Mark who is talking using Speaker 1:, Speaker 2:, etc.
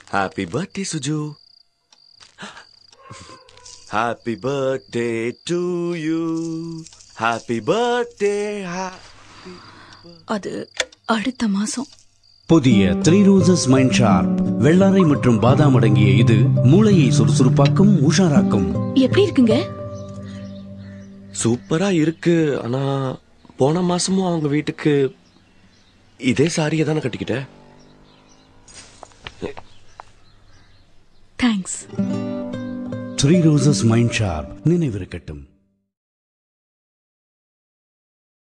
Speaker 1: happy birthday Suju happy birthday to you happy birthday
Speaker 2: அது அடுத்த மாசம்
Speaker 3: புதிய த்ரீ ரோசஸ் மைண்ட் ஷார்ப் வெள்ளாரை மற்றும் பாதாம் அடங்கிய இது மூளையை சுறுசுறுப்பாக்கும் உஷாராக்கும்
Speaker 2: எப்படி இருக்குங்க
Speaker 1: சூப்பரா இருக்கு ஆனா போன மாசமும் அவங்க வீட்டுக்கு இதே சாரியை தானே கட்டிக்கிட்ட
Speaker 2: thanks
Speaker 3: three roses mind sharp நினைவிருக்கட்டும்